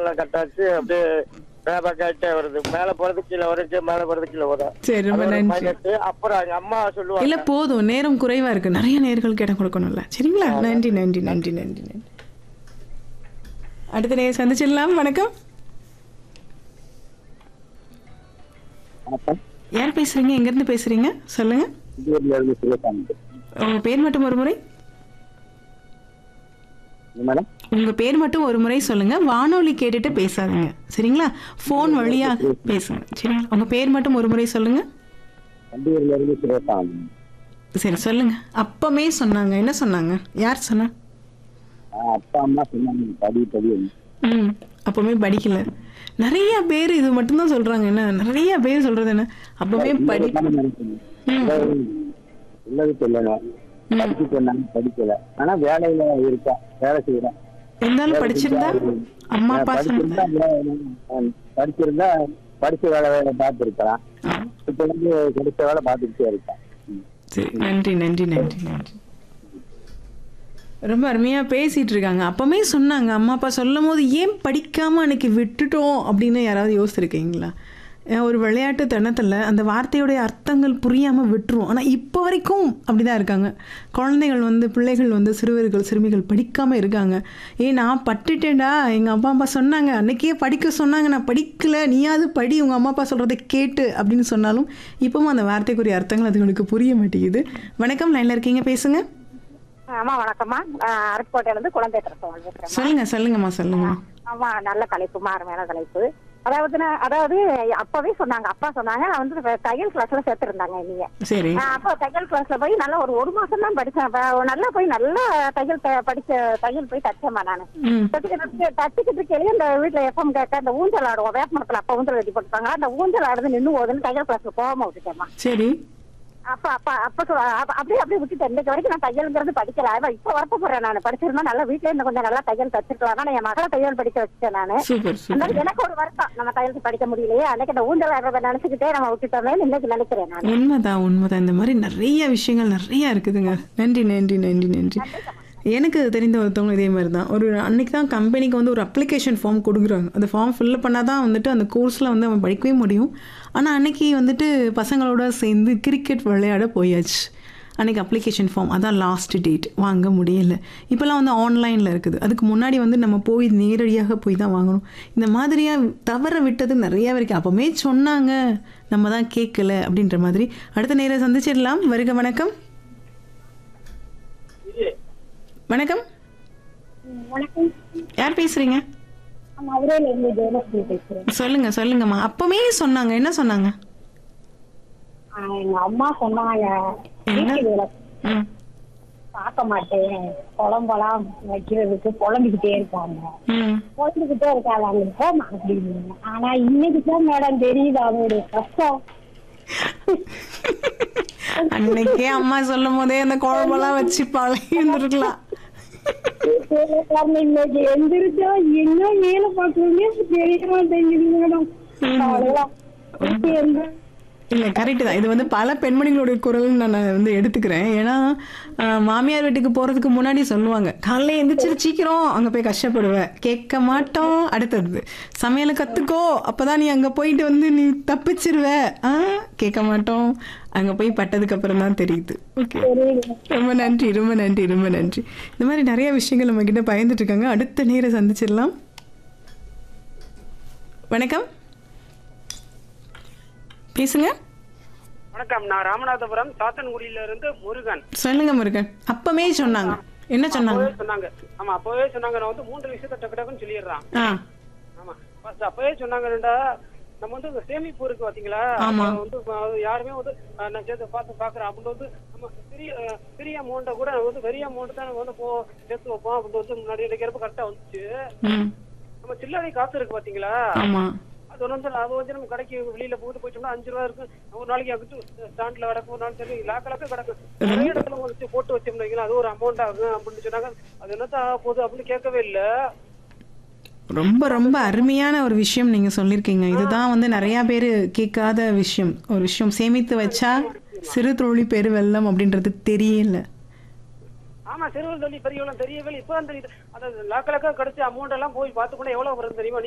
எல்லாம் கட்டாச்சு அப்படியே பேபாக் ஆயிட்டே வருது மேல போறது கீழே வருது மேல போறது கீழே வரும் சரி ரொம்ப அது ஒரு நன்றி மைனஸ் அப்புறம் எங்க அம்மா இல்ல சொல்லுவாங்க போதும் நேரம் குறைவா இருக்கு நிறைய நேர்களுக்கு இடம் கொடுக்கணும்ல சரிங்களா நன்றி நன்றி நன்றி நன்றி நன்றி அடுத்த நேரம் சந்திச்சிடலாம் வணக்கம் வணக்கம் யார் பேசுறீங்க எங்க இருந்து பேசுறீங்க சொல்லுங்க ஊர்ல இருந்து சிவசாமி உங்க பேர் மட்டும் ஒரு முறை மேடம் உங்க பேர் மட்டும் ஒரு முறை சொல்லுங்க வானொலி கேட்டுட்டு பேசாதீங்க சரிங்களா ஃபோன் வழியா பேசுங்க சரிங்களா உங்க பேர் மட்டும் ஒரு முறை சொல்லுங்க கண்டியூர்ல இருந்து சிவசாமி சரி சொல்லுங்க அப்பமே சொன்னாங்க என்ன சொன்னாங்க யார் சொன்னா ஆஹ் அப்பா அம்மா சொன்னாங்க படி படி ம் அப்பவுமே படிக்கல நிறைய பேர் இது மட்டும்தான் சொல்றாங்க என்ன நிறைய பேர் சொல்றது என்ன அப்பவே படி உள்ளது சொல்லுங்க படிச்சு சொன்னாங்க படிக்கல ஆனா வேலையில இருக்கா வேலை செய்யறேன் இருந்தாலும் படிச்சிருந்தா அம்மா அப்பா படிச்சிருந்தா சொன்னது வே- படிச்சிருந்தா படிச்ச வேலை வேலை பார்த்துருக்கலாம் இப்ப வந்து கிடைச்ச வேலை பார்த்துக்கிட்டே இருக்கேன் ம். சரி நன்றி நன்றி நன்றி நன்றி ரொம்ப அருமையா பேசிட்டு இருக்காங்க அப்பமே சொன்னாங்க அம்மா அப்பா சொல்லும் போது ஏன் படிக்காம அன்னைக்கு விட்டுட்டோம் அப்படின்னு யாராவது யோசிச்சிருக்கீங்களா அஹ் ஒரு விளையாட்டு தனத்தில் அந்த வார்த்தையுடைய அர்த்தங்கள் புரியாம விட்டுருவோம் ஆனா இப்போ வரைக்கும் அப்படிதான் இருக்காங்க குழந்தைகள் வந்து பிள்ளைகள் வந்து சிறுவர்கள் சிறுமிகள் படிக்காம இருக்காங்க ஏ நான் பட்டுட்டேன்டா எங்க அப்பா அம்மா சொன்னாங்க அன்னைக்கே படிக்க சொன்னாங்க நான் படிக்கல நீயாவது படி உங்க அம்மா அப்பா சொல்றதை கேட்டு அப்படின்னு சொன்னாலும் இப்பவும் அந்த வார்த்தைக்குரிய அர்த்தங்கள் அதுங்களுக்கு புரிய மாட்டேங்குது வணக்கம் லைன்ல இருக்கீங்க பேசுங்க ஆமா வணக்கம்மா ஆஹ் அருப்புக்கோட்டையில இருந்து குழந்தை பிரசவம் பேசுறேன் சொல்லுங்க சொல்லுங்கம்மா சொல்லுங்க ஆமா நல்ல தலைப்புமா அருமையான தலைப்பு அதாவது நான் அதாவது அப்பவே சொன்னாங்க அப்பா சொன்னாங்க நான் வந்து த- தையல் கிளாஸ்ல சேர்த்திருந்தாங்க நீங்க சரி அப்போ தையல் கிளாஸ்ல போய் நல்லா ஒரு ஒரு மாசம் தான் படிச்சேன் அப்ப நல்லா போய் நல்லா தையல் த- படிச்ச தையல் போய் தச்சேம்மா நானு ம் தச்சுக்கிட்டு தச்சுக்கிட்டு இருக்கையிலே இந்த வீட்டுல எஃப்எம் கேட்க அந்த ஊஞ்சல் ஆடுவோம் வேப்பமரத்துல அப்ப ஊஞ்சல் வெட்டி போட்டுருப்பாங்க அந்த ஊஞ்சல் ஆடுறது நின்று போகுதுன்னு தையல் கிளாஸ்ல போகாம விட்டுட்டேம்மா சரி அப்ப அப்ப அப்ப சொ- அப்ப அப்படியே அப்படியே விட்டுட்டேன் இன்னைக்கு வரைக்கும் நான் தையல்ங்கிறது படிக்கல அதான் இப்ப வரப்ப போறேன் நான் படிச்சிருந்தா நல்லா வீட்டுல இருந்து கொஞ்சம் நல்லா தையல் தச்சிருக்கலாம் ஆனா என் மகளை தையல் படிக்க வச்சுட்டேன் நானு சூப்பர் சூப்பர் அதனால எனக்கு ஒரு வருத்தம் நம்ம தையலுக்கு படிக்க முடியலையே அன்னைக்கு அந்த ஊஞ்சல் ஆடுறத நினைச்சுக்கிட்டே நம்ம விட்டுட்டோமே இன்னைக்கு நினைக்கிறேன் நான் உண்மைதான் உண்மைதான் இந்த மாதிரி நிறைய விஷயங்கள் நிறைய இருக்குதுங்க நன்றி நன்றி நன்றி நன்றி எனக்கு தெரிந்த ஒருத்தவங்க இதே மாதிரி தான் ஒரு அன்னைக்கு தான் கம்பெனிக்கு வந்து ஒரு அப்ளிகேஷன் ஃபார்ம் கொடுக்குறாங்க அந்த ஃபார்ம் ஃபில் பண்ணால் தான் வந்துட்டு அந்த கோர்ஸில் வந்து அவன் படிக்கவே முடியும் ஆனால் அன்னைக்கு வந்துட்டு பசங்களோட சேர்ந்து கிரிக்கெட் விளையாட போயாச்சு அன்னைக்கு அப்ளிகேஷன் ஃபார்ம் அதான் லாஸ்ட் டேட் வாங்க முடியல இப்போல்லாம் வந்து ஆன்லைனில் இருக்குது அதுக்கு முன்னாடி வந்து நம்ம போய் நேரடியாக போய் தான் வாங்கணும் இந்த மாதிரியாக தவற விட்டது நிறைய வரைக்கும் அப்போமே சொன்னாங்க நம்ம தான் கேட்கல அப்படின்ற மாதிரி அடுத்த நேரம் சந்திச்சிடலாம் வருக வணக்கம் வணக்கம் வணக்கம் யார் பேசுறீங்க மதுரையில இருந்து ஜெயலட்சுமி பேசுறேன் சொல்லுங்க சொல்லுங்கம்மா அப்பமே சொன்னாங்க என்ன சொன்னாங்க எங்க அம்மா சொன்னாங்க என்ன? வீட்டு வேலை ம் பார்க்க மாட்டேன் குழம்பெல்லாம் வைக்கிறதுக்கு புலம்பிக்கிட்டே இருப்பாங்க ம் குழந்தைகிட்டே இருக்காது அங்க போமா அப்படின்னு ஆனா இன்னைக்கு தான் மேடம் தெரியுது அவனுடைய கஷ்டம் அன்னைக்கே அம்மா சொல்லும் போதே அந்த குழம்பெல்லாம் வச்சு பழகி இருந்திருக்கலாம் வேலைக்காரன் இன்னைக்கு எந்திரிச்சா என்ன வேலை பார்க்கணும்னே தெரிய மாட்டேங்குது மேடம் அவ்வளவுதான் இப்ப எந்த- இல்லை கரெக்டு தான் இது வந்து பல பெண்மணிகளுடைய குரல் நான் வந்து எடுத்துக்கிறேன் ஏன்னா ஆஹ், மாமியார் வீட்டுக்கு போகிறதுக்கு முன்னாடி சொல்லுவாங்க காலைல எந்திரிச்சிரு சீக்கிரம் அங்கே போய் கஷ்டப்படுவேன் கேட்க மாட்டோம் அடுத்தது சமையலை கற்றுக்கோ அப்போ தான் நீ அங்கே போயிட்டு வந்து நீ தப்பிச்சிருவ ஆ கேட்க மாட்டோம் அங்கே போய் பட்டதுக்கு அப்புறம் தான் தெரியுது ஓகே ரொம்ப நன்றி ரொம்ப நன்றி ரொம்ப நன்றி இந்த மாதிரி நிறைய விஷயங்கள் நம்ம கிட்ட பயந்துட்டு இருக்காங்க அடுத்த நேரம் சந்திச்சிடலாம் வணக்கம் பேசுங்க வணக்கம் நான் ராமநாதபுரம் சாத்தன்குடியில இருந்து முருகன் சொல்லுங்க முருகன் அப்பமே சொன்னாங்க என்ன சொன்னாங்க அப்பவே சொன்னாங்க ஆமா அப்பவே சொன்னாங்க நான் வந்து மூன்று விஷயத்த டக்கு டக்குன்னு சொல்லிடுறான் ஆ ஆமா ஃபர்ஸ்ட் அப்பவே சொன்னாங்கடா நம்ம வந்து இந்த சேமிப்பு இருக்கு பாத்தீங்களா ஆமா. அது வந்து அஹ், யாருமே வந்து அஹ், நான் சேர்த்து பார்த்து பாக்குறேன் அப்படின்னு வந்து நம்ம பெரிய அஹ், பெரிய அமௌண்ட்டை கூட வந்து பெரிய அமௌண்ட் தான் நம்ம வந்து போ சேர்த்து வைப்போம் அப்படின்னு வந்து முன்னாடி நினைக்கிறப்ப கரெக்டா வந்துச்சு ம் நம்ம சில்லறை காசு இருக்கு பாத்தீங்களா ஆமா அது வந்து அது வந்து நம்ம கடைக்கு வெளியில போட்டு போயிட்டோம்னா அஞ்சு ரூபா இருக்கு ஒரு நாளைக்கு அங்கிட்டு ஸ்டாண்ட்ல கிடக்கும் ஒரு நாள் சரி லாக்க லாக்க கிடக்கும் நிறைய இடத்துல வந்து போட்டு வச்சோம்னு வைங்களேன், அது ஒரு அமௌண்ட் ஆகும் அப்படின்னு சொன்னாங்க அது என்னத்தான் ஆக போகுது அப்படின்னு கேட்கவே இல்ல ரொம்ப ரொம்ப அருமையான ஒரு விஷயம் நீங்க சொல்லியிருக்கீங்க இதுதான் வந்து நிறைய பேர் கேட்காத விஷயம் ஒரு விஷயம் சேமித்து வச்சா சிறு தொழில் பெருவெல்லம் அப்படின்றது தெரியல ஆமா சிறுவர் சொல்லி பெரியவெல்லாம் தெரியவே இல்லை. இப்ப தான் தெரியுது அதாவது லாக்க லாக்க கிடைச்ச அமௌண்ட் எல்லாம் போய் பார்த்து கூட எவ்வளவு வரும் தெரியுமா